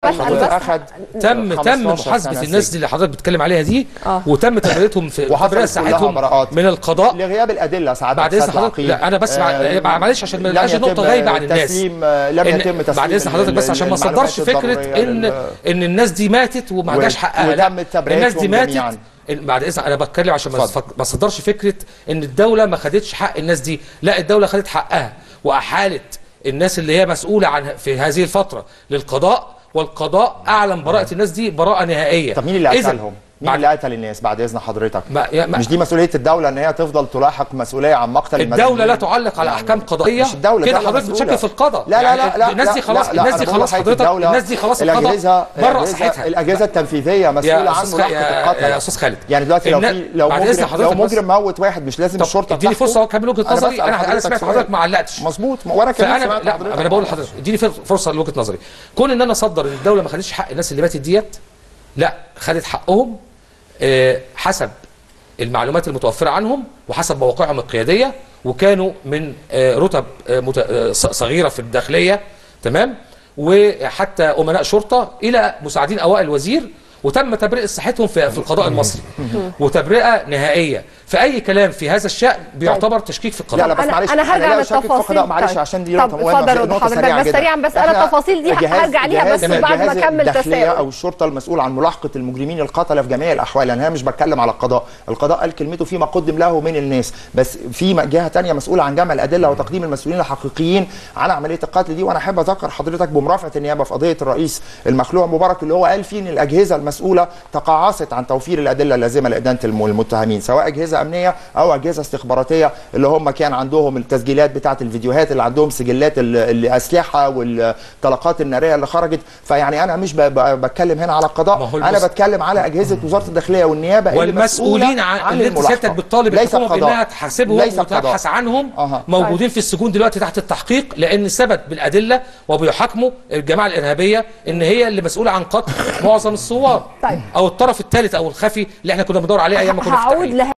بسأل حضرتك بس أخد تم تم 15 محاسبه سنة الناس سجن. دي اللي حضرتك بتتكلم عليها دي آه. وتم تبرئتهم في وحصلت تبرئه كلها ساعتهم براءات. من القضاء لغياب الادله ساعات بعد اذن حضرتك لا انا بس مع- معلش عشان ما يبقاش نقطه غايبه عن الناس تسليم آه، لم إن- يتم تسليم بعد اذن حضرتك بس عشان ما المعلومات صدرش فكره الضرورية ان لل- ان الناس دي ماتت وما عندهاش و- حقها وتم لا تبرئتهم الناس دي ماتت جميعاً. ال- بعد اذن انا بتكلم عشان ما اتفضل. ما صدرش فكره ان الدوله ما خدتش حق الناس دي لا الدوله خدت حقها واحالت الناس اللي هي مسؤوله عن في هذه الفتره للقضاء والقضاء اعلن براءه الناس دي براءه نهائيه طب مين اللي إذن قتلهم؟ مين بعد- اللي قتل الناس بعد اذن حضرتك؟ ما- يا- ما- مش دي مسؤوليه الدوله ان هي تفضل تلاحق مسؤوليه عن مقتل الدولة المدنيين؟ لا تعلق على يعني احكام قضائيه مش الدولة كده الدولة حضرتك مسؤولة. بتشكك في القضاء لا لا يعني لا لا الناس دي لا، خلاص لا، الناس أنا دي بقول خلاص لحضرتك حضرتك الدولة- الناس دي خلاص الاجهزه القضاء بره الأجهزة- صحتها الاجهزه التنفيذيه مسؤوله يا عن استاذ ملاحقه يا, القتله يا استاذ خالد يعني دلوقتي لو النا- في لو بعد إذن مجرم لو حضرتك بس- مجرم موت واحد مش لازم طب الشرطه اديني تحكم؟ فرصه اكمل وجهه أنا نظري بسأل انا انا حضرتك سمعت سؤال. حضرتك ما علقتش مظبوط وانا كمان فانا سمعت لا حضرتك انا بقول ما لحضرتك اديني فرصه لوجهه نظري كون ان انا اصدر ان الدوله ما خدتش حق الناس اللي ماتت ديت لا خدت حقهم آه، حسب المعلومات المتوفره عنهم وحسب مواقعهم القياديه وكانوا من آه، رتب آه، مت- آه، ص- صغيره في الداخليه تمام وحتى امناء شرطه الى مساعدين اوائل الوزير وتم تبرئه صحتهم في في القضاء المصري وتبرئه نهائيه فاي كلام في هذا الشان بيعتبر تشكيك في القضاء لا لا بس أنا- معلش أنا هرجع لا أشكك في للتفاصيل. القضاء، معلش طيب. عشان دي طب نقطه مهمه اتفضل في رد نقطه حضرتك، سريعه بس جدا سريعاً بس أنا إحنا التفاصيل دي الجهاز- هرجع ليها الجهاز- بس بعد ما الجهاز أكمل الداخلية تساؤل. او الشرطه المسؤول عن ملاحقه المجرمين القتله في جميع الاحوال انا مش بتكلم على القضاء القضاء قال كلمته فيما قدم له من الناس بس في جهه تانية مسؤوله عن جمع الادله وتقديم المسؤولين الحقيقيين عن عمليه القتل دي وانا احب اذكر حضرتك بمرافعه النيابه في قضيه الرئيس المخلوع مبارك اللي هو قال فيه ان الاجهزه المسؤوله تقاعست عن توفير الادله اللازمه لادانه الم- المتهمين سواء اجهزه امنيه او اجهزه استخباراتيه اللي هم كان عندهم التسجيلات بتاعه الفيديوهات اللي عندهم سجلات ال- الاسلحه والطلقات الناريه اللي خرجت فيعني انا مش ب- ب- بتكلم هنا على ما القضاء هو انا المس- بتكلم على اجهزه وزاره الداخليه والنيابه اللي والمسؤولين مسؤولة عن اللي انت الملاحقة. سيادتك بتطالب ليس الحكومه القضاء. بانها تحاسبهم ليس القضاء. وتبحث عنهم أها. موجودين في السجون دلوقتي تحت التحقيق لان ثبت بالادله وبيحاكموا الجماعه الارهابيه ان هي اللي مسؤوله عن قتل معظم الثوار طيب. او الطرف الثالث او الخفي اللي احنا كنا بندور عليه ايام ما كنا في هعود التحقيق لها